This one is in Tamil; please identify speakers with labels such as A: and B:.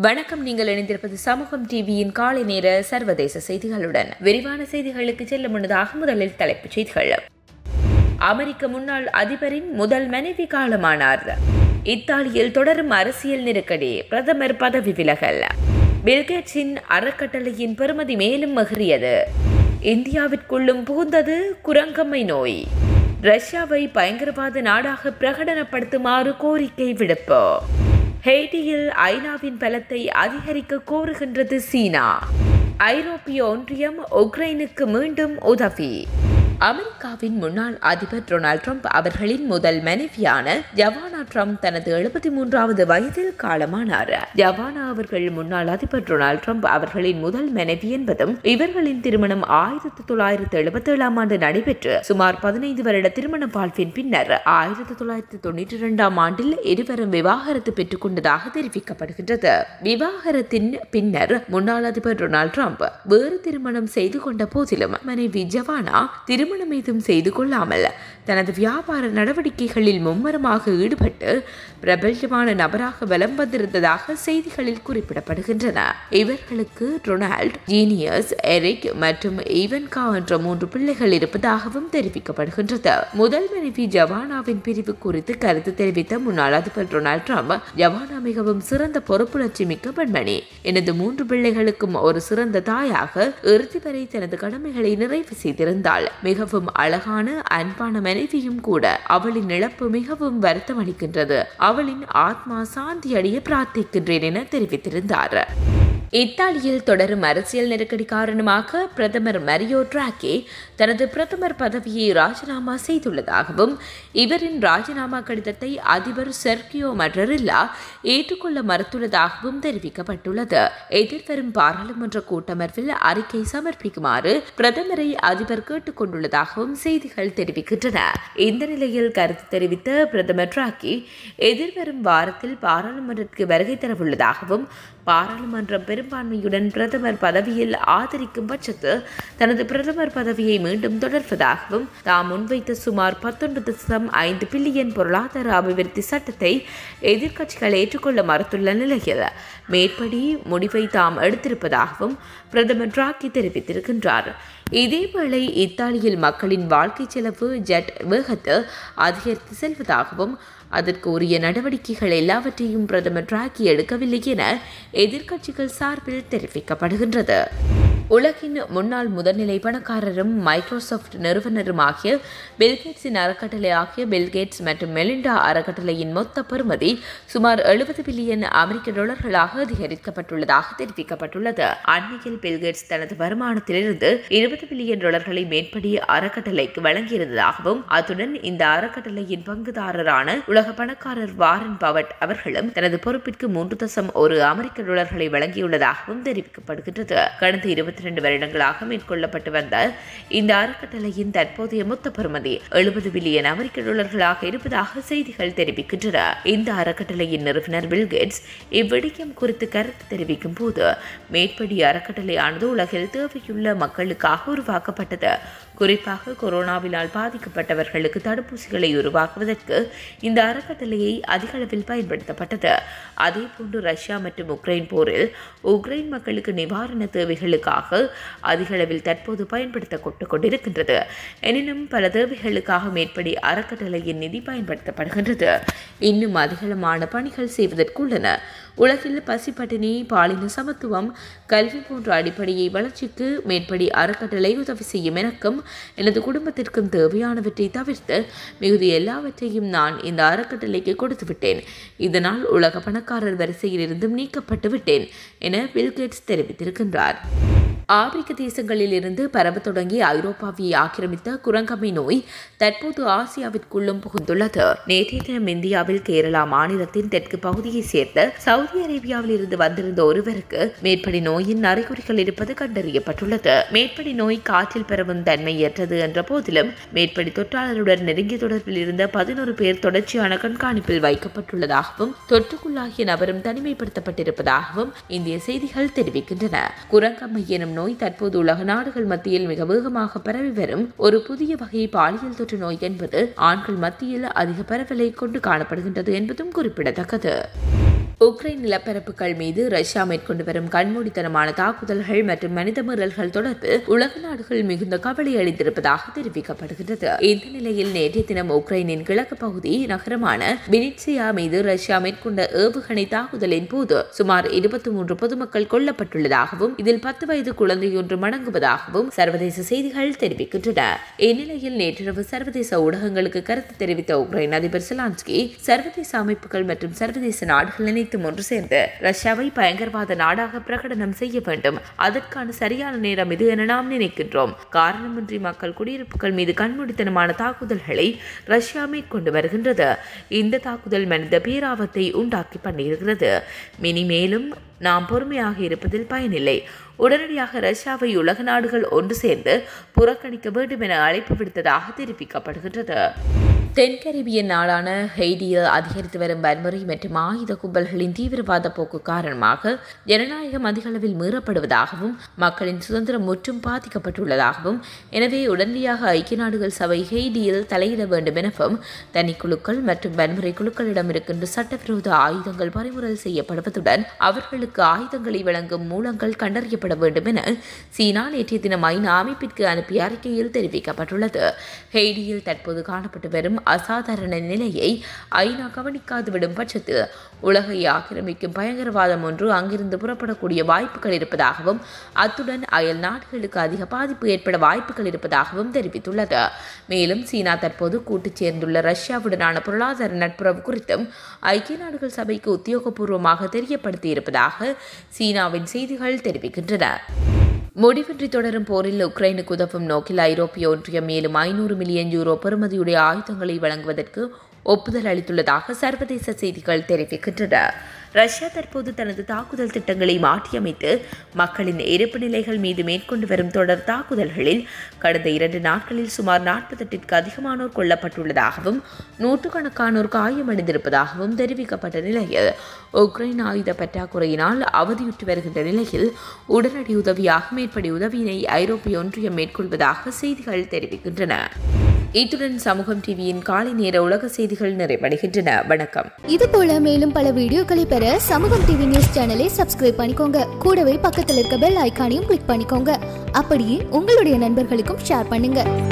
A: வணக்கம் நீங்கள் இணைந்திருப்பது சமூகம் டிவியின் காலை நேர சர்வதேச செய்திகளுடன் விரிவான செய்திகளுக்கு செல்ல முன்னதாக முதலில் தலைப்புச் செய்திகள் அமெரிக்க முன்னாள் அதிபரின் முதல் மனைவி காலமானார் இத்தாலியில் தொடரும் அரசியல் நெருக்கடி பிரதமர் பதவி விலகல் பில்கேட்ஸின் அறக்கட்டளையின் பெறுமதி மேலும் மகிறியது இந்தியாவிற்குள்ளும் புகுந்தது குரங்கம்மை நோய் ரஷ்யாவை பயங்கரவாத நாடாக பிரகடனப்படுத்துமாறு கோரிக்கை விடுப்பு ஹெய்டியில் ஐநாவின் பலத்தை அதிகரிக்க கோருகின்றது சீனா ஐரோப்பிய ஒன்றியம் உக்ரைனுக்கு மீண்டும் உதவி அமெரிக்காவின் முன்னாள் அதிபர் டொனால்ட் ட்ரம்ப் அவர்களின் முதல் மனைவியான ஜவானா ட்ரம்ப் தனது எழுபத்தி மூன்றாவது வயதில் காலமானார் ஜவானா அவர்கள் முன்னாள் அதிபர் டொனால்ட் ட்ரம்ப் அவர்களின் முதல் மனைவி என்பதும் இவர்களின் திருமணம் ஆயிரத்தி தொள்ளாயிரத்தி எழுபத்தி ஏழாம் ஆண்டு நடைபெற்று சுமார் பதினைந்து வருட திருமண வாழ்வின் பின்னர் ஆயிரத்தி தொள்ளாயிரத்தி தொண்ணூற்றி இரண்டாம் ஆண்டில் இருவரும் விவாகரத்து பெற்றுக் கொண்டதாக தெரிவிக்கப்படுகின்றது விவாகரத்தின் பின்னர் முன்னாள் அதிபர் டொனால்ட் ட்ரம்ப் வேறு திருமணம் செய்து கொண்ட போதிலும் மனைவி ஜவானா திருமணம் ஏதும் செய்து கொள்ளாமல் தனது வியாபார நடவடிக்கைகளில் மும்மரமாக ஈடுபட்டு பிரபல்யமான நபராக வலம் வந்திருந்ததாக செய்திகளில் குறிப்பிடப்படுகின்றன இவர்களுக்கு ரொனால்ட் ஜீனியஸ் எரிக் மற்றும் ஈவன்கா என்ற மூன்று பிள்ளைகள் இருப்பதாகவும் தெரிவிக்கப்படுகின்றது முதல் மனைவி ஜவானாவின் பிரிவு குறித்து கருத்து தெரிவித்த முன்னாள் அதிபர் டொனால்ட் ட்ரம்ப் ஜவானா மிகவும் சிறந்த பொறுப்புணர்ச்சி மிக்க பெண்மணி எனது மூன்று பிள்ளைகளுக்கும் ஒரு சிறந்த தாயாக இறுதி வரை தனது கடமைகளை நிறைவு செய்திருந்தாள் மிகவும் அழகான அன்பான மனைவியும் கூட அவளின் இழப்பு மிகவும் வருத்தம் அளிக்கின்றது அவளின் ஆத்மா சாந்தி அடைய பிரார்த்திக்கின்றேன் என தெரிவித்திருந்தார் இத்தாலியில் தொடரும் அரசியல் நெருக்கடி காரணமாக பிரதமர் மரியோ டிராக்கி தனது பிரதமர் பதவியை ராஜினாமா செய்துள்ளதாகவும் இவரின் ராஜினாமா கடிதத்தை அதிபர் செர்கியோ மட்ரரில்லா ஏற்றுக்கொள்ள மறுத்துள்ளதாகவும் தெரிவிக்கப்பட்டுள்ளது எதிர்வரும் பாராளுமன்ற கூட்டமர்வில் அறிக்கை சமர்ப்பிக்குமாறு பிரதமரை அதிபர் கேட்டுக் கொண்டுள்ளதாகவும் செய்திகள் தெரிவிக்கின்றன இந்த நிலையில் கருத்து தெரிவித்த பிரதமர் டிராக்கி எதிர்வரும் வாரத்தில் பாராளுமன்றத்திற்கு வருகை தரவுள்ளதாகவும் பாராளுமன்றம் பெரும்பான்மையுடன் பிரதமர் பதவியில் ஆதரிக்கும் பட்சத்தில் தனது பிரதமர் பதவியை மீண்டும் தொடர்வதாகவும் தாம் முன்வைத்த சுமார் பத்தொன்பது தசம் ஐந்து பில்லியன் பொருளாதார அபிவிருத்தி சட்டத்தை எதிர்க்கட்சிகள் ஏற்றுக்கொள்ள மறுத்துள்ள நிலையில் மேற்படி முடிவை தாம் எடுத்திருப்பதாகவும் பிரதமர் டிராக்கி தெரிவித்திருக்கின்றார் இதேவேளை இத்தாலியில் மக்களின் வாழ்க்கை செலவு ஜெட் வேகத்தில் அதிகரித்து செல்வதாகவும் அதற்கு உரிய நடவடிக்கைகள் எல்லாவற்றையும் பிரதமர் டிராக்கி எடுக்கவில்லை என எதிர்க்கட்சிகள் சார்பில் தெரிவிக்கப்படுகின்றது உலகின் முன்னாள் முதல்நிலை பணக்காரரும் மைக்ரோசாஃப்ட் நிறுவனருமாகிய பில்கேட்ஸின் அறக்கட்டளை ஆகிய பில்கேட்ஸ் மற்றும் மெலிண்டா அறக்கட்டளையின் மொத்த பெறுமதி சுமார் எழுபது பில்லியன் அமெரிக்க டாலர்களாக அதிகரிக்கப்பட்டுள்ளதாக தெரிவிக்கப்பட்டுள்ளது அண்மையில் பில்கேட்ஸ் தனது வருமானத்திலிருந்து இருபது பில்லியன் டாலர்களை மேற்படி அறக்கட்டளைக்கு வழங்கியிருந்ததாகவும் அத்துடன் இந்த அறக்கட்டளையின் பங்குதாரரான உலக பணக்காரர் வாரன் பவட் அவர்களும் தனது பொறுப்பிற்கு மூன்று தசம் ஒரு அமெரிக்க டாலர்களை வழங்கியுள்ளதாகவும் தெரிவிக்கப்படுகின்றது கடந்த இருபத்தி இரண்டு வருடங்களாக மேற்கொள்ளப்பட்டு வந்த இந்த அறக்கட்டளையின் தற்போதைய மொத்த பெறுமதி எழுபது பில்லியன் அமெரிக்க டாலர்களாக இருப்பதாக செய்திகள் தெரிவிக்கின்றன இந்த அறக்கட்டளையின் நிறுவனர் பில்கேட்ஸ் இவ்விடயம் குறித்து கருத்து தெரிவிக்கும் போது மேற்படி அறக்கட்டளையானது உலகில் தேவையுள்ள மக்களுக்காக உருவாக்கப்பட்டது குறிப்பாக கொரோனாவினால் பாதிக்கப்பட்டவர்களுக்கு தடுப்பூசிகளை உருவாக்குவதற்கு இந்த அறக்கட்டளையை அதிக அளவில் பயன்படுத்தப்பட்டது அதேபோன்று ரஷ்யா மற்றும் உக்ரைன் போரில் உக்ரைன் மக்களுக்கு நிவாரண தேவைகளுக்காக அதிக அளவில் தற்போது பயன்படுத்தப்பட்டு கொண்டிருக்கின்றது எனினும் பல தேவைகளுக்காக மேற்படி அறக்கட்டளையின் நிதி பயன்படுத்தப்படுகின்றது இன்னும் அதிகளமான பணிகள் செய்வதற்குள்ளன உலகில் பசிப்பட்டினி பாலின சமத்துவம் கல்வி போன்ற அடிப்படையை வளர்ச்சிக்கு மேற்படி அறக்கட்டளை உதவி செய்யும் எனக்கும் எனது குடும்பத்திற்கும் தேவையானவற்றை தவிர்த்து மிகுதி எல்லாவற்றையும் நான் இந்த அறக்கட்டளைக்கு கொடுத்து விட்டேன் இதனால் உலக பணக்காரர் வரிசையில் இருந்தும் நீக்கப்பட்டு விட்டேன் என பில்கேட்ஸ் தெரிவித்திருக்கின்றார் ஆப்பிரிக்க தேசங்களில் இருந்து பரவ தொடங்கி ஐரோப்பாவை ஆக்கிரமித்த குரங்கம்மை நோய் தற்போது ஆசியாவிற்குள்ளும் புகுந்துள்ளது நேற்றைய தினம் இந்தியாவில் கேரளா மாநிலத்தின் தெற்கு பகுதியை சேர்ந்த சவுதி அரேபியாவில் இருந்து வந்திருந்த ஒருவருக்கு மேற்படி நோயின் அறிகுறிகள் இருப்பது கண்டறியப்பட்டுள்ளது மேற்படி நோய் காற்றில் பரவும் தன்மையற்றது என்ற போதிலும் மேற்படி தொற்றாளருடன் நெருங்கிய தொடர்பில் இருந்த பதினோரு பேர் தொடர்ச்சியான கண்காணிப்பில் வைக்கப்பட்டுள்ளதாகவும் தொற்றுக்குள்ளாகிய நபரும் தனிமைப்படுத்தப்பட்டிருப்பதாகவும் இந்திய செய்திகள் தெரிவிக்கின்றன குரங்கம்மை எனும் நோய் தற்போது உலக நாடுகள் மத்தியில் மிக வேகமாக பரவி வரும் ஒரு புதிய வகை பாலியல் தொற்று நோய் என்பது ஆண்கள் மத்தியில் அதிக பரவலை கொண்டு காணப்படுகின்றது என்பதும் குறிப்பிடத்தக்கது உக்ரைன் நிலப்பரப்புகள் மீது ரஷ்யா மேற்கொண்டு வரும் கண்மூடித்தனமான தாக்குதல்கள் மற்றும் மனித மீறல்கள் தொடர்பு உலக நாடுகள் மிகுந்த கவலை அளித்திருப்பதாக தெரிவிக்கப்படுகிறது இந்த நிலையில் நேற்றைய தினம் உக்ரைனின் கிழக்கு பகுதி நகரமான பினிட்சியா மீது ரஷ்யா மேற்கொண்ட ஏவுகணை தாக்குதலின் போது சுமார் இருபத்தி மூன்று பொதுமக்கள் கொல்லப்பட்டுள்ளதாகவும் இதில் பத்து வயது குழந்தையொன்று மடங்குவதாகவும் சர்வதேச செய்திகள் தெரிவிக்கின்றன இந்நிலையில் நேற்றிரவு சர்வதேச ஊடகங்களுக்கு கருத்து தெரிவித்த உக்ரைன் அதிபர் செலான்ஸ்கி சர்வதேச அமைப்புகள் மற்றும் சர்வதேச நாடுகள் அனைத்தும் ஒன்று சேர்ந்து ரஷ்யாவை பயங்கரவாத நாடாக பிரகடனம் செய்ய வேண்டும் அதற்கான சரியான நேரம் இது என நாம் நினைக்கின்றோம் காரணமின்றி மக்கள் குடியிருப்புகள் மீது கண்மூடித்தனமான தாக்குதல்களை ரஷ்யா மேற்கொண்டு வருகின்றது இந்த தாக்குதல் மனித பேராபத்தை உண்டாக்கி பண்ணியிருக்கிறது மினி மேலும் நாம் பொறுமையாக இருப்பதில் பயனில்லை உடனடியாக ரஷ்யாவை உலக நாடுகள் ஒன்று சேர்ந்து புறக்கணிக்க வேண்டும் என அழைப்பு விடுத்ததாக தெரிவிக்கப்படுகின்றது தென்கரிபியன் நாடான ஹெய்டியில் அதிகரித்து வரும் வன்முறை மற்றும் ஆயுத கும்பல்களின் தீவிரவாத போக்கு காரணமாக ஜனநாயகம் அதிகளவில் மீறப்படுவதாகவும் மக்களின் சுதந்திரம் முற்றும் பாதிக்கப்பட்டுள்ளதாகவும் எனவே உடனடியாக ஐக்கிய நாடுகள் சபை ஹெய்டியில் தலையிட வேண்டும் எனவும் தனிக்குழுக்கள் மற்றும் வன்முறை குழுக்களிடம் இருக்கின்ற சட்டவிரோத ஆயுதங்கள் பறிமுதல் செய்யப்படுவதுடன் அவர்களுக்கு ஆயுதங்களை வழங்கும் மூலங்கள் கண்டறியப்பட வேண்டும் என சீனா நேற்றைய தினம் ஐநா அமைப்பிற்கு அனுப்பிய அறிக்கையில் தெரிவிக்கப்பட்டுள்ளது ஹெய்டியில் தற்போது காணப்பட்டு வரும் அசாதாரண நிலையை ஐநா கவனிக்காது விடும் பட்சத்தில் உலகை ஆக்கிரமிக்கும் பயங்கரவாதம் ஒன்று அங்கிருந்து புறப்படக்கூடிய வாய்ப்புகள் இருப்பதாகவும் அத்துடன் அயல் நாடுகளுக்கு அதிக பாதிப்பு ஏற்பட வாய்ப்புகள் இருப்பதாகவும் தெரிவித்துள்ளது மேலும் சீனா தற்போது கூட்டு சேர்ந்துள்ள ரஷ்யாவுடனான பொருளாதார நட்புறவு குறித்தும் ஐக்கிய நாடுகள் சபைக்கு உத்தியோகபூர்வமாக தெரியப்படுத்தியிருப்பதாக சீனாவின் செய்திகள் தெரிவிக்கின்றன முடிவின்றி தொடரும் போரில் உக்ரைனுக்கு உதவும் நோக்கில் ஐரோப்பிய ஒன்றியம் மேலும் ஐநூறு மில்லியன் யூரோ பெறுமதியுடைய ஆயுதங்களை வழங்குவதற்கு ஒப்புதல் அளித்துள்ளதாக சர்வதேச செய்திகள் தெரிவிக்கின்றன ரஷ்யா தற்போது தனது தாக்குதல் திட்டங்களை மாற்றியமைத்து மக்களின் இருப்பு நிலைகள் மீது மேற்கொண்டு வரும் தொடர் தாக்குதல்களில் கடந்த இரண்டு நாட்களில் சுமார் நாற்பத்தெட்டிற்கு அதிகமானோர் கொல்லப்பட்டுள்ளதாகவும் நூற்றுக்கணக்கானோர் காயமடைந்திருப்பதாகவும் தெரிவிக்கப்பட்ட நிலையில் உக்ரைன் ஆயுத பற்றாக்குறையினால் அவதியுற்று வருகின்ற நிலையில் உடனடி உதவியாக மேற்படி உதவியினை ஐரோப்பிய ஒன்றியம் மேற்கொள்வதாக செய்திகள் தெரிவிக்கின்றன இத்துடன் சமூகம் டிவியின் காலை நேர உலக செய்திகள் நிறைவடைகின்றன வணக்கம்
B: இது போல மேலும் பல வீடியோக்களை பெற சமூகம் டிவி நியூஸ் சேனலை சப்ஸ்கிரைப் பண்ணிக்கோங்க கூடவே பக்கத்தில் இருக்க பெல் ஐகானையும் கிளிக் பண்ணிக்கோங்க அப்படியே உங்களுடைய நண்பர்களுக்கும் ஷேர் பண்ணுங்க